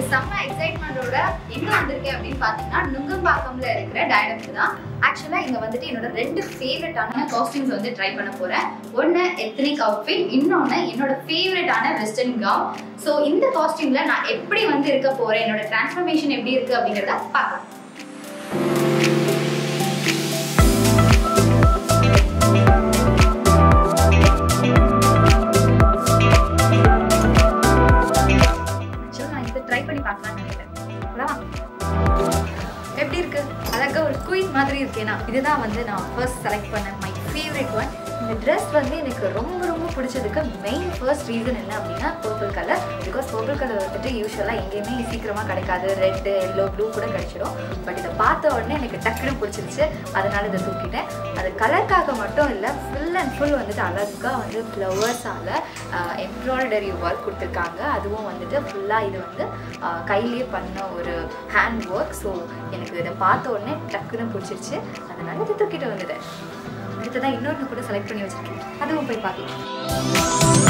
செம்ம எக்ஸைட்மெண்டோட எங்க வந்திருக்கேன் அப்படின்னு பாத்தீங்கன்னா நுங்கம்பாக்கம்ல இருக்கிற டைனம்ஸ் தான் ஆக்சுவலா இங்க வந்துட்டு என்னோட ரெண்டு ஃபேவரட்டான காஸ்டியூம்ஸ் வந்து ட்ரை பண்ண போறேன் ஒன்னு எத்னிக் அவுட்ஃபிட் இன்னொன்னு என்னோட ஃபேவரட்டான வெஸ்டர்ன் கவுன் ஸோ இந்த காஸ்டியூம்ல நான் எப்படி வந்து இருக்க போறேன் என்னோட டிரான்ஸ்ஃபர்மேஷன் எப்படி இருக்கு அப்படிங்கறத பார்க்கலாம் ஆக்சுவலாக நான் இதை ட்ரை பண்ணி பார்க்கலாம்னு நினைக்கிறேன் அவ்வளோவா எப்படி இருக்கு அழகா ஒரு குயின் மாதிரி இருக்கேனா இதுதான் வந்து நான் ஃபர்ஸ்ட் செலக்ட் பண்ண மை ஃபேவரட் ஒன் இந்த ட்ரெஸ் வந்து எனக்கு ரொம்ப ரொம்ப பிடிச்சதுக்கு மெயின் ஃபர்ஸ்ட் ரீசன் என்ன அப்படின்னா purple colour because purple colour வந்துட்டு யூஸ்வலாக எங்கேயுமே சீக்கிரமாக கிடைக்காது ரெட்டு எல்லோ ப்ளூ கூட கிடைச்சிடும் பட் இதை பார்த்த உடனே எனக்கு டக்குனு பிடிச்சிருச்சு அதனால இதை தூக்கிட்டேன் அது கலருக்காக மட்டும் இல்லை ஃபுல் அண்ட் ஃபுல் வந்துட்டு அழகாக வந்து ஃப்ளவர்ஸால் எம்ப்ராய்டரி ஒர்க் கொடுத்துருக்காங்க அதுவும் வந்துட்டு ஃபுல்லாக இது வந்து ஆஹ், கையிலேயே பண்ண ஒரு ஹேண்ட் ஒர்க் ஸோ எனக்கு இதை பார்த்த உடனே டக்குன்னு பிடிச்சிருச்சு அதனால இதை தூக்கிட்டு வந்துட்டேன் அடுத்ததான் இன்னொன்று கூட செலக்ட் பண்ணி வச்சிருக்கேன் அதுவும் போய் பார்க்கலாம்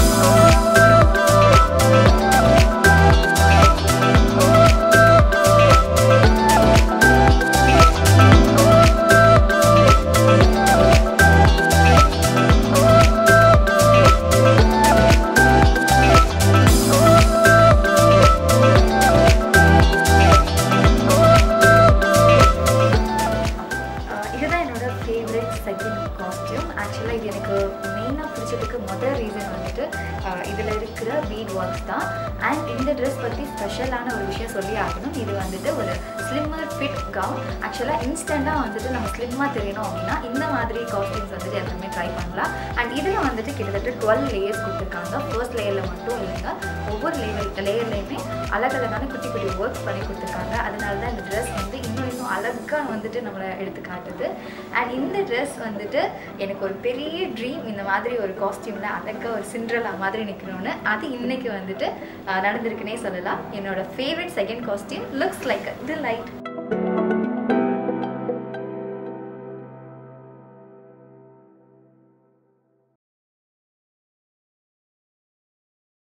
ஆஹ் இதுதான் என்னோட ஃபேவரட் செகண்ட் காஸ்டியூம் ஆக்சுவலாக இது எனக்கு மெயினாக பிடிச்சதுக்கு முதல் ரீசன் வந்துட்டு இதில் இருக்கிற பீட் ஒர்க்ஸ் தான் அண்ட் இந்த ட்ரெஸ் பற்றி ஸ்பெஷலான ஒரு விஷயம் சொல்லி ஆகணும் இது வந்துட்டு ஒரு ஸ்லிம்மர் ஃபிட் கவுன் ஆக்சுவலாக இன்ஸ்டண்ட்டாக வந்துட்டு நம்ம ஸ்லிம்மாக தெரியணும் அப்படின்னா இந்த மாதிரி காஸ்டியூம்ஸ் வந்துட்டு எல்லாமே ட்ரை பண்ணலாம் அண்ட் இதில் வந்துட்டு கிட்டத்தட்ட டுவெல் லேயர்ஸ் கொடுத்துருக்காங்க ஃபர்ஸ்ட் லேயரில் மட்டும் இல்லைங்க ஒவ்வொரு லேயர் லேயர்லேயுமே அழகழகான குட்டி குட்டி ஒர்க்ஸ் பண்ணி கொடுத்துருக்காங்க அதனால தான் இந்த ட்ரெஸ் வந்து இன்னும் இன்னும் அழகாக வந்துட்டு நம்மளை எடுத்து காட்டுது அண்ட் இந்த ட்ரெஸ் வந்துட்டு எனக்கு ஒரு பெரிய ட்ரீம் இந்த மாதிரி ஒரு காஸ்டியூமில் அழகாக ஒரு சிண்ட்ரலா மாதிரி நிற்கணும்னு அது இன்னைக்கு வந்துட்டு அஹ், நடந்திருக்குன்னே சொல்லலாம் என்னோட favourite second costume looks like the light